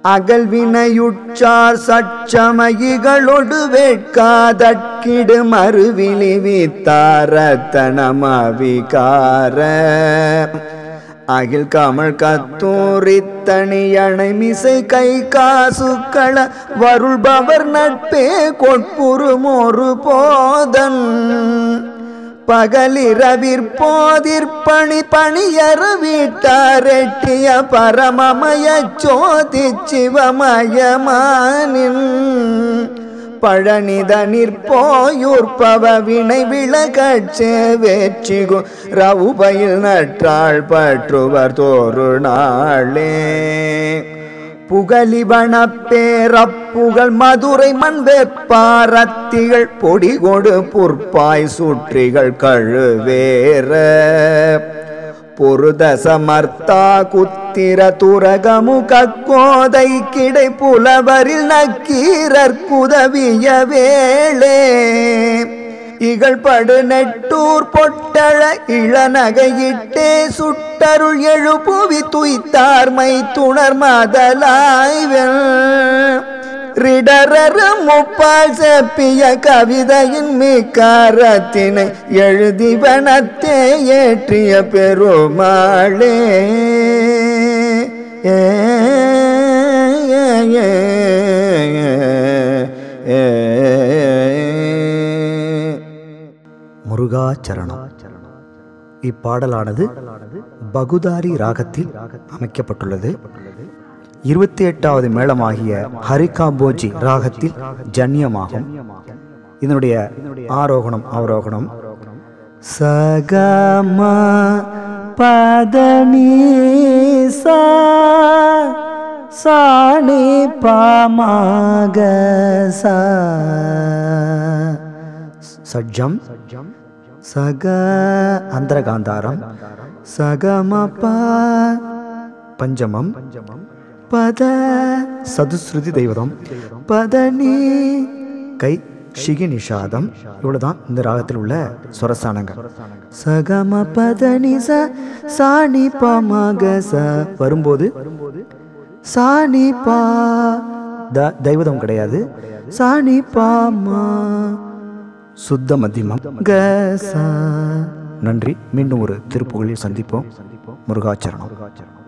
அகல்வினையுற்றார் சச்சமயிகளொடு வேட்காதற்கிடு மறுவிழி வித்தாரத்தனமவிகார அகில் கமல் கத்தூரித்தனி அணைமிசை கை காசுக்கள வருள்பவர் நட்பே கொட்புறுமொரு போதன் பகலிரவிற்போதிற்பணி பணியற வீட்டாரெட்டிய பரமமய சோதி சிவமயமானின் பழனிதனிற்போயுற்பவ வினை விளகச்சே வேற்றிகு ரவுபயில் நற்றாள் பற்றுவர் தோறு நாளே புகலிவனப்பேரப்புகள் மதுரை மண் வெப்பாரத்திகள் பொடிகொடு புற்பாய் சுற்றிகள் கழுவேற பொருத சமர்த்தா குத்திர துரகமு கக்கோதை கிடை புலவரில் நக்கீரர் குதவிய வேளே இகழ்படு நெட்டூர் பொட்டழ இளநகையிட்டே சுட்டருள் எழுப்புவி துய்த்தார்மை துணர் மதலாய்வன் ரிடரரு முப்பால் செப்பிய கவிதையின் மிக்காரத்தினை எழுதிவனத்தே ஏற்றிய பெருமாளே ஏ ஏ, ஏ, ஏ, ஏ. முருகாச்சரணம் இப்பாடலானது பகுதாரி ராகத்தில் அமைக்கப்பட்டுள்ளது இருபத்தி எட்டாவது மேளமாகிய ஹரிகாம்போஜி ராகத்தில் ஜன்யமாகும் இதனுடைய ஆரோகணம் அவரோகணம் சகம பதனி சாணி பாமாக சஜ்ஜம் சக அந்தரகாந்தாரம் சகமப பஞ்சமம் பத சதுஸ்ருதி தெய்வதம் பதனி கை ஷிகி நிஷாதம் இவ்வளவுதான் இந்த ராகத்தில் உள்ள சுரசானங்கள் சகம பதனி ச சாணி பமக ச வரும்போது சாணி பா த தெய்வதம் கிடையாது சாணி பாமா சுத்த மத்தியமம் க ச நன்றி மீண்டும் ஒரு திருப்புகளில் சந்திப்போம் முருகாச்சரணம்